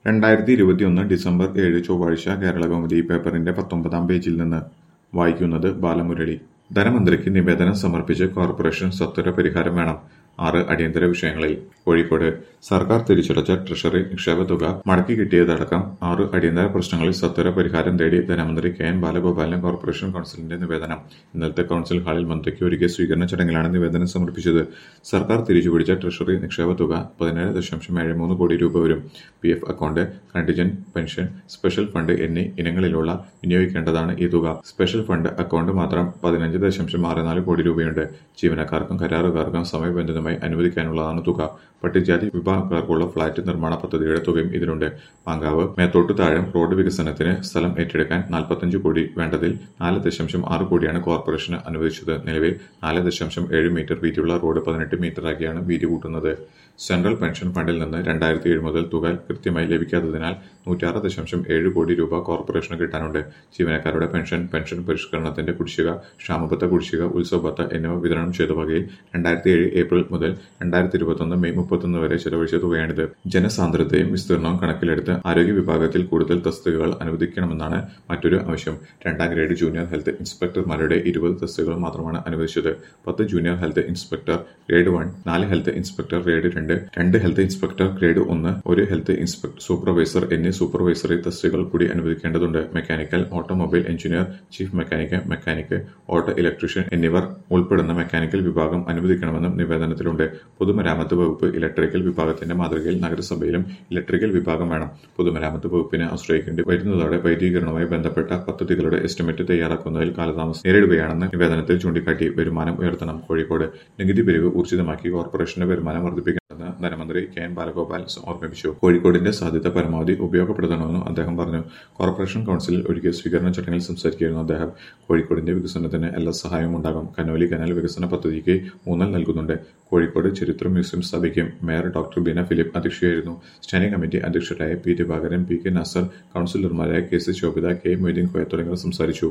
രണ്ടായിരത്തി ഇരുപത്തിയൊന്ന് ഡിസംബർ ഏഴ് ചൊവ്വാഴ്ച കേരളകൗമുദി പേപ്പറിന്റെ പത്തൊമ്പതാം പേജിൽ നിന്ന് വായിക്കുന്നത് ബാലമുരളി ധനമന്ത്രിക്ക് നിവേദനം സമർപ്പിച്ച് കോർപ്പറേഷൻ സത്വര പരിഹാരം വേണം ആറ് അടിയന്തര വിഷയങ്ങളിൽ കോഴിക്കോട് സർക്കാർ തിരിച്ചടച്ച ട്രഷറി നിക്ഷേപ തുക മടക്കി കിട്ടിയതടക്കം ആറ് അടിയന്തര പ്രശ്നങ്ങളിൽ സത്വര പരിഹാരം തേടി ധനമന്ത്രി കെ എൻ ബാലഗോപാലിന് കോർപ്പറേഷൻ കൌൺസിലിന്റെ നിവേദനം ഇന്നലത്തെ കൌൺസിൽ ഹാളിൽ മന്ത്രിക്ക് ഒരുക്കിയ സ്വീകരണ ചടങ്ങിലാണ് നിവേദനം സമർപ്പിച്ചത് സർക്കാർ തിരിച്ചുപിടിച്ച ട്രഷറി നിക്ഷേപ തുക പതിനേഴ് ദശാംശം ഏഴ് മൂന്ന് കോടി രൂപ വരും P F account contingent pension special fund എന്നീ ഇനങ്ങളിലുള്ള വിനിയോഗിക്കേണ്ടതാണ് ഈ തുക സ്പെഷ്യൽ ഫണ്ട് അക്കൗണ്ട് മാത്രം പതിനഞ്ച് ദശാംശം ആറ് നാല് കോടി രൂപയുണ്ട് ജീവനക്കാർക്കും കരാറുകാർക്കും സമയബന്ധിതമായി അനുവദിക്കാനുള്ളതാണ് തുക പട്ടികജാതി വിഭാഗക്കാർക്കുള്ള ഫ്ളാറ്റ് നിർമ്മാണ പദ്ധതിയുടെ തുകയും ഇതിലുണ്ട് പാങ്കാവ് മേത്തോട്ട് താഴം റോഡ് വികസനത്തിന് സ്ഥലം ഏറ്റെടുക്കാൻ നാൽപ്പത്തഞ്ച് കോടി വേണ്ടതിൽ നാല് ദശാംശം ആറ് കോടിയാണ് കോർപ്പറേഷന് അനുവദിച്ചത് നിലവിൽ നാല് ദശാംശം ഏഴ് മീറ്റർ വീതിയുള്ള റോഡ് പതിനെട്ട് മീറ്ററാക്കിയാണ് വീതി കൂട്ടുന്നത് സെൻട്രൽ പെൻഷൻ ഫണ്ടിൽ നിന്ന് രണ്ടായിരത്തി ഏഴ് മുതൽ തുക കൃത്യമായി ലഭിക്കാത്തതിനാൽ നൂറ്റാറ് ദശാംശം ഏഴ് കോടി രൂപ കോർപ്പറേഷന് കിട്ടാനുണ്ട് ജീവനക്കാരുടെ പെൻഷൻ പെൻഷൻ പരിഷ്കരണത്തിന്റെ കുടിശ്ശിക ക്ഷാമബത്ത കുടിശ്ശിക ഉത്സവബത്ത എന്നിവ വിതരണം ചെയ്ത വകയിൽ രണ്ടായിരത്തി ഏഴ് ഏപ്രിൽ മുതൽ രണ്ടായിരത്തി ഇരുപത്തൊന്ന് മെയ് മുപ്പത്തൊന്ന് വരെ ചെലവഴിച്ച തുകയാണിത് ജനസാന്ദ്രതയും വിസ്തീർണവും കണക്കിലെടുത്ത് ആരോഗ്യ വിഭാഗത്തിൽ കൂടുതൽ തസ്തികകൾ അനുവദിക്കണമെന്നാണ് മറ്റൊരു ആവശ്യം രണ്ടാം ഗ്രേഡ് ജൂനിയർ ഹെൽത്ത് ഇൻസ്പെക്ടർമാരുടെ ഇരുപത് തസ്തികകൾ മാത്രമാണ് അനുവദിച്ചത് പത്ത് junior health inspector grade one നാല് ഹെൽത്ത് ഇൻസ്പെക്ടർ ഗ്രേഡ് രണ്ട് രണ്ട് ഹെൽത്ത് ഇൻസ്പെക്ടർ ഗ്രേഡ് ഒന്ന് ഒരു ഹെൽത്ത് ഇൻസ്പെക്ടർ സൂപ്പർവൈസർ എന്നീ സൂപ്പർവൈസറി തസ്തികകൾ കൂടി അനുവദിക്കേണ്ടതുണ്ട് mechanical automobile engineer chief mechanic mechanic auto electrician എന്നിവർ ഉൾപ്പെടുന്ന മെക്കാനിക്കൽ വിഭാഗം അനുവദിക്കണമെന്നും നിവേദനത്തിലുണ്ട് പൊതുമരാമത്ത് വകുപ്പ് ഇലക്ട്രിക്കൽ വിഭാഗത്തിന്റെ മാതൃകയിൽ നഗരസഭയിലും ഇലക്ട്രിക്കൽ വിഭാഗം വേണം പൊതുമരാമത്ത് വകുപ്പിനെ ആശ്രയിക്കേണ്ടി വരുന്നതോടെ വൈദ്യുതീകരണവുമായി ബന്ധപ്പെട്ട പദ്ധതികളുടെ എസ്റ്റിമേറ്റ് തയ്യാറാക്കുന്നതിൽ കാലതാമസം നേരിടുകയാണെന്ന് നിവേദനത്തിൽ ചൂണ്ടിക്കാട്ടി വരുമാനം ഉയർത്തണം കോഴിക്കോട് നികുതി പിരിവ് ഊർജിതമാക്കി കോർപ്പറേഷന്റെ വരുമാനം വർദ്ധിപ്പിക്കണമെന്ന് ധനമന്ത്രി കെ എൻ ബാലഗോപാൽ ഓർമ്മിപ്പിച്ചു കോഴിക്കോടിന്റെ സാധ്യത പരമാവധി ഉപയോഗപ്പെടുത്തണമെന്നും അദ്ദേഹം പറഞ്ഞു കോർപ്പറേഷൻ കൌൺസിലിൽ ഒരുക്കിയ സ്വീകരണ ചടങ്ങിൽ സംസാരിക്കുകയായിരുന്നു അദ്ദേഹം കോഴിക്കോടിന്റെ വികസനത്തിന് എല്ലാ സഹായവും ഉണ്ടാകും കനോലി കനാൽ വികസന പദ്ധതിക്ക് ഊന്നൽ നൽകുന്നുണ്ട് കോഴിക്കോട് ചരിത്ര മ്യൂസിയം സ്ഥാപിക്കും മേയർ ഡോക്ടർ ബീന ഫിലിപ്പ് അധ്യക്ഷയായിരുന്നു സ്റ്റാൻഡിംഗ് കമ്മിറ്റി അധ്യക്ഷരായ P Divakaran P K Nasar കൌൺസിലർമാരായ K C Shobhitha K Moideen Koya തുടങ്ങിയവർ സംസാരിച്ചു